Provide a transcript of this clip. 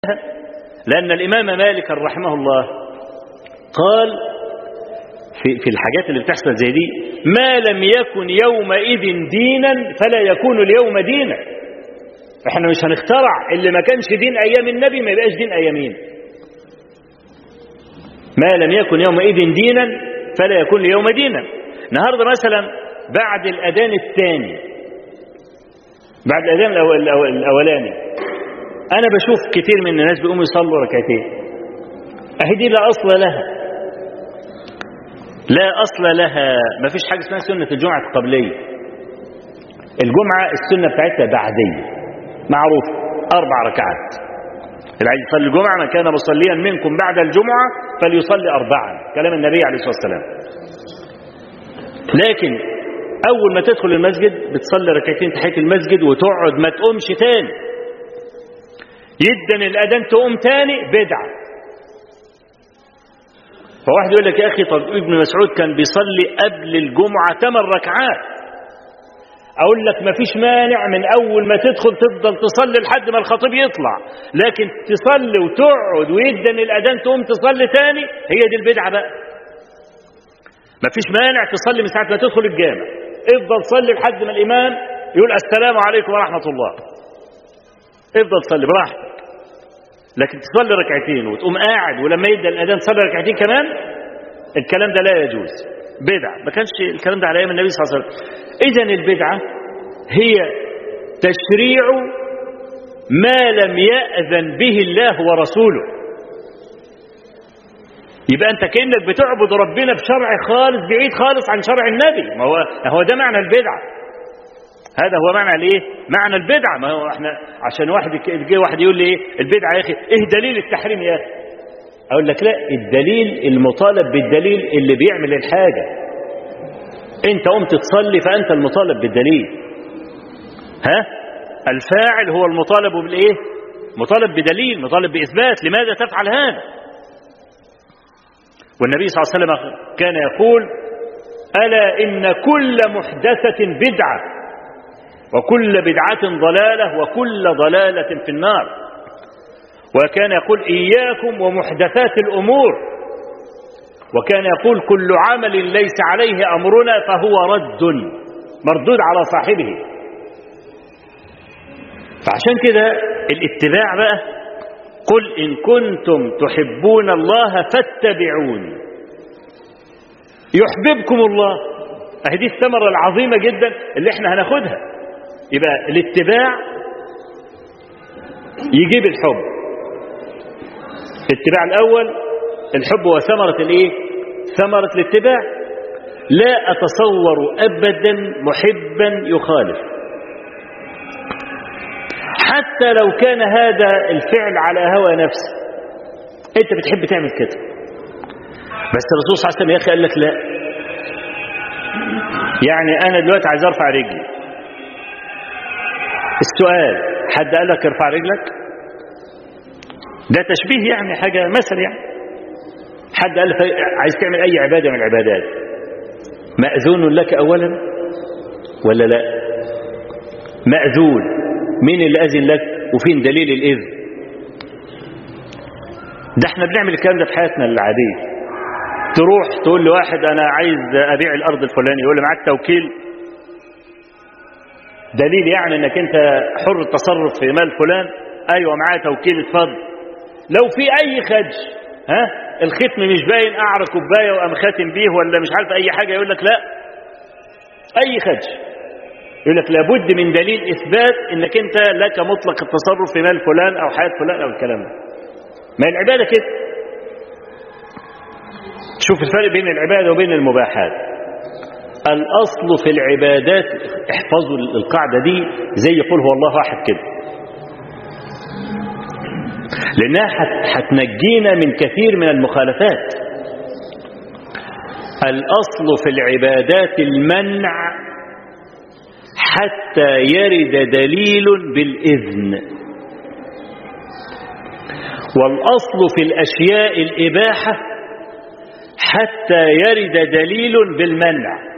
لأن الإمام مالك رحمه الله قال في, في الحاجات اللي بتحصل زي دي ما لم يكن يومئذ دينا فلا يكون اليوم دينا احنا مش هنخترع اللي ما كانش دين ايام النبي ما يبقاش دين ايامين ما لم يكن يومئذ دينا فلا يكون اليوم دينا النهارده مثلا بعد الاذان الثاني بعد الاذان الأول الأول الاولاني انا بشوف كتير من الناس بيقوموا يصلوا ركعتين اهي دي لا اصل لها لا اصل لها ما فيش حاجه اسمها سنه الجمعه القبليه الجمعه السنه بتاعتها بعديه معروف اربع ركعات اللي عايز يصلي الجمعه من كان مصليا منكم بعد الجمعه فليصلي اربعا كلام النبي عليه الصلاه والسلام لكن اول ما تدخل المسجد بتصلي ركعتين تحيه المسجد وتقعد ما تقومش تاني يدن الاذان تقوم تاني بدعه فواحد يقول لك يا اخي طب ابن مسعود كان بيصلي قبل الجمعه ثمان ركعات اقول لك ما فيش مانع من اول ما تدخل تفضل تصلي لحد ما الخطيب يطلع لكن تصلي وتقعد ويدن الاذان تقوم تصلي تاني هي دي البدعه بقى ما فيش مانع تصلي من ساعه ما تدخل الجامع افضل صلي لحد ما الامام يقول السلام عليكم ورحمه الله افضل صلي براحتك لكن تصلي ركعتين وتقوم قاعد ولما يبدا الاذان تصلي ركعتين كمان الكلام ده لا يجوز بدعه ما كانش الكلام ده على ايام النبي صلى الله عليه وسلم اذا البدعه هي تشريع ما لم ياذن به الله ورسوله يبقى انت كانك بتعبد ربنا بشرع خالص بعيد خالص عن شرع النبي ما هو هو ده معنى البدعه هذا هو معنى الايه معنى البدعه ما هو احنا عشان واحد جه واحد يقول لي ايه البدعه يا اخي ايه دليل التحريم يا اخي اقول لك لا الدليل المطالب بالدليل اللي بيعمل الحاجه انت قمت تصلي فانت المطالب بالدليل ها الفاعل هو المطالب بالايه مطالب بدليل مطالب باثبات لماذا تفعل هذا والنبي صلى الله عليه وسلم كان يقول الا ان كل محدثه بدعه وكل بدعة ضلالة وكل ضلالة في النار وكان يقول إياكم ومحدثات الأمور وكان يقول كل عمل ليس عليه أمرنا فهو رد مردود على صاحبه فعشان كده الاتباع بقى قل إن كنتم تحبون الله فاتبعون يحببكم الله هذه الثمرة العظيمة جدا اللي احنا هناخدها يبقى الاتباع يجيب الحب الاتباع الاول الحب هو ثمره الايه ثمره الاتباع لا اتصور ابدا محبا يخالف حتى لو كان هذا الفعل على هوى نفسه انت بتحب تعمل كده بس الرسول صلى الله عليه وسلم يا اخي قال لك لا يعني انا دلوقتي عايز ارفع رجلي السؤال حد قال لك ارفع رجلك ده تشبيه يعني حاجة مثل يعني حد قال لك عايز تعمل أي عبادة من العبادات مأذون لك أولا ولا لا مأذون مين اللي أذن لك وفين دليل الإذن ده احنا بنعمل الكلام ده في حياتنا العادية تروح تقول لواحد أنا عايز أبيع الأرض الفلاني يقول لي معاك توكيل دليل يعني انك انت حر التصرف في مال فلان ايوه معاه توكيل اتفضل لو في اي خدش ها الختم مش باين اعرى كوبايه وقام خاتم بيه ولا مش عارف اي حاجه يقول لك لا اي خدش يقول لك لابد من دليل اثبات انك انت لك مطلق التصرف في مال فلان او حياه فلان او الكلام ده ما العباده كده شوف الفرق بين العباده وبين المباحات الأصل في العبادات احفظوا القاعدة دي زي يقول هو الله أحد كده لأنها هتنجينا من كثير من المخالفات الأصل في العبادات المنع حتى يرد دليل بالإذن والأصل في الأشياء الإباحة حتى يرد دليل بالمنع